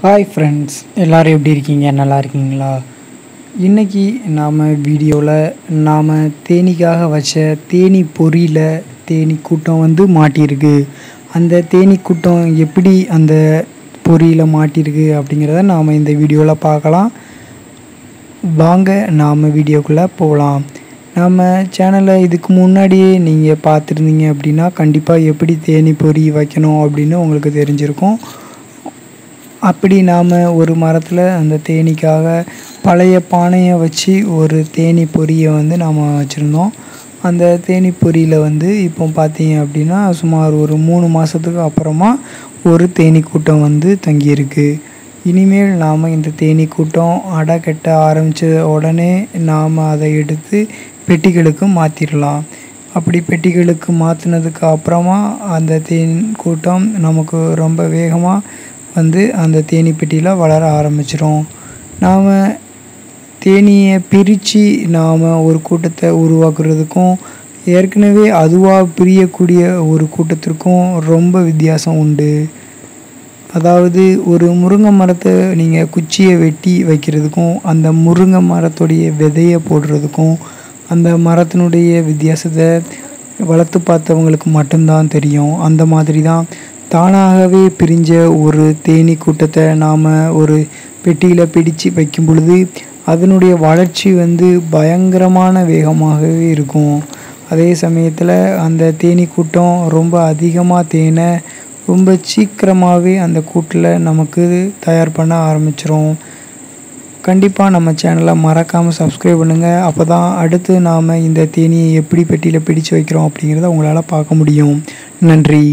hi friends எல்லோரும் எப்படி இருக்கீங்க நல்லா இருக்கீங்களா இன்றைக்கி நாம் வீடியோவில் நாம் தேனீக்காக வச்ச தேனீ பொறியில் தேனீ கூட்டம் வந்து மாட்டியிருக்கு அந்த தேனீ கூட்டம் எப்படி அந்த பொறியில் மாட்டியிருக்கு அப்படிங்கிறத நாம் இந்த வீடியோவில் பார்க்கலாம் வாங்க நாம் வீடியோக்குள்ளே போகலாம் நம்ம சேனலை இதுக்கு முன்னாடியே நீங்கள் பார்த்துருந்தீங்க அப்படின்னா கண்டிப்பாக எப்படி தேனீ பொறி வைக்கணும் அப்படின்னு உங்களுக்கு தெரிஞ்சிருக்கும் அப்படி நாம் ஒரு மரத்தில் அந்த தேனீக்காக பழைய பானையை வச்சு ஒரு தேனீ பொரியை வந்து நாம் வச்சுருந்தோம் அந்த தேனீ பொரியில் வந்து இப்போ பார்த்தீங்க அப்படின்னா சுமார் ஒரு மூணு மாதத்துக்கு அப்புறமா ஒரு தேனீ கூட்டம் வந்து தங்கியிருக்கு இனிமேல் நாம் இந்த தேனீ கூட்டம் அடை கட்ட ஆரம்பித்த உடனே நாம் அதை எடுத்து பெட்டிகளுக்கு மாற்றிடலாம் அப்படி பெட்டிகளுக்கு மாற்றினதுக்கு அப்புறமா அந்த தேன் கூட்டம் நமக்கு ரொம்ப வேகமாக வந்து அந்த தேனீ பெட்டியில் வளர ஆரம்பிச்சிரும் நாம் தேனீயை பிரித்து நாம் ஒரு கூட்டத்தை உருவாக்குறதுக்கும் ஏற்கனவே அதுவாக பிரியக்கூடிய ஒரு கூட்டத்திற்கும் ரொம்ப வித்தியாசம் உண்டு அதாவது ஒரு முருங்கை மரத்தை நீங்கள் குச்சியை வெட்டி வைக்கிறதுக்கும் அந்த முருங்கை மரத்துடைய விதையை போடுறதுக்கும் அந்த மரத்தினுடைய வித்தியாசத்தை வளர்த்து பார்த்தவங்களுக்கு மட்டும்தான் தெரியும் அந்த மாதிரி தான் தானாகவே பிரிஞ்ச ஒரு தேனீ கூட்டத்தை நாம் ஒரு பெட்டியில் பிடிச்சு வைக்கும் பொழுது அதனுடைய வளர்ச்சி வந்து பயங்கரமான வேகமாகவே இருக்கும் அதே சமயத்தில் அந்த தேனீ கூட்டம் ரொம்ப அதிகமாக தேனை ரொம்ப சீக்கிரமாகவே அந்த கூட்டில் நமக்கு தயார் பண்ண ஆரம்பிச்சிரும் கண்டிப்பாக நம்ம சேனலை மறக்காமல் சப்ஸ்கிரைப் பண்ணுங்கள் அப்போ தான் அடுத்து நாம் இந்த தேனியை எப்படி பெட்டியில் பிடிச்சு வைக்கிறோம் அப்படிங்கிறத உங்களால் பார்க்க முடியும் நன்றி